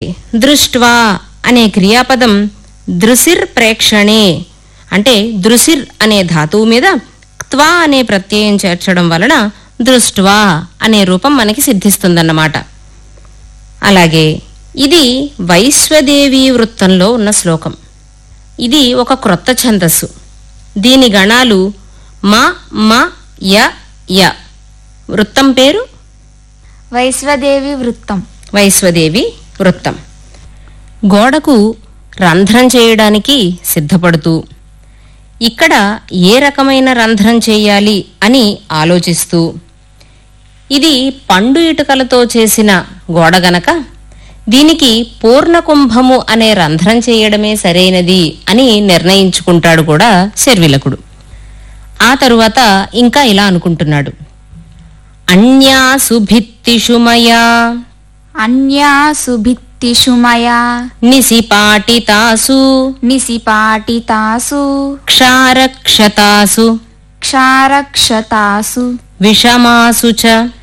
దృష్ట్వా అనే క్రియాపదం దృసిర్ ప్రేక్షణే అంటే దృసిర్ అనే ధాతువు మీద క్త్వా అనే ప్రత్యయం చేర్చడం వలన దృష్ట్వా అనే రూపం మనకి సిద్ధిస్తుందన్నమాట అలాగే ఇది వైశ్వదేవి వృత్తంలో ఉన్న శ్లోకం ఇది ఒక క్రొత్త ఛందస్సు దీని గణాలు మ మ య య వృత్తం పేరు వైశ్వదేవి వృత్తం వైశ్వదేవి వృత్తం గోడకు రంధ్రం చేయడానికి సిద్ధపడుతూ ఇక్కడ ఏ రకమైన రంధ్రం చేయాలి అని ఆలోచిస్తూ ఇది పండు ఇటుకలతో చేసిన గోడ గనక దీనికి పూర్ణకుంభము అనే రంధ్రం చేయడమే సరైనది అని నిర్ణయించుకుంటాడు కూడా శర్విలకుడు ఆ తరువాత ఇంకా ఇలా అనుకుంటున్నాడు అన్యాసు భిత్తిషు మయా అన్యాసు భిత్తిషు మయా నిసిపాటితాసు నిసిపాటితాసు క్షారక్షతాసు క్షారక్షతాసు విషమాసు చ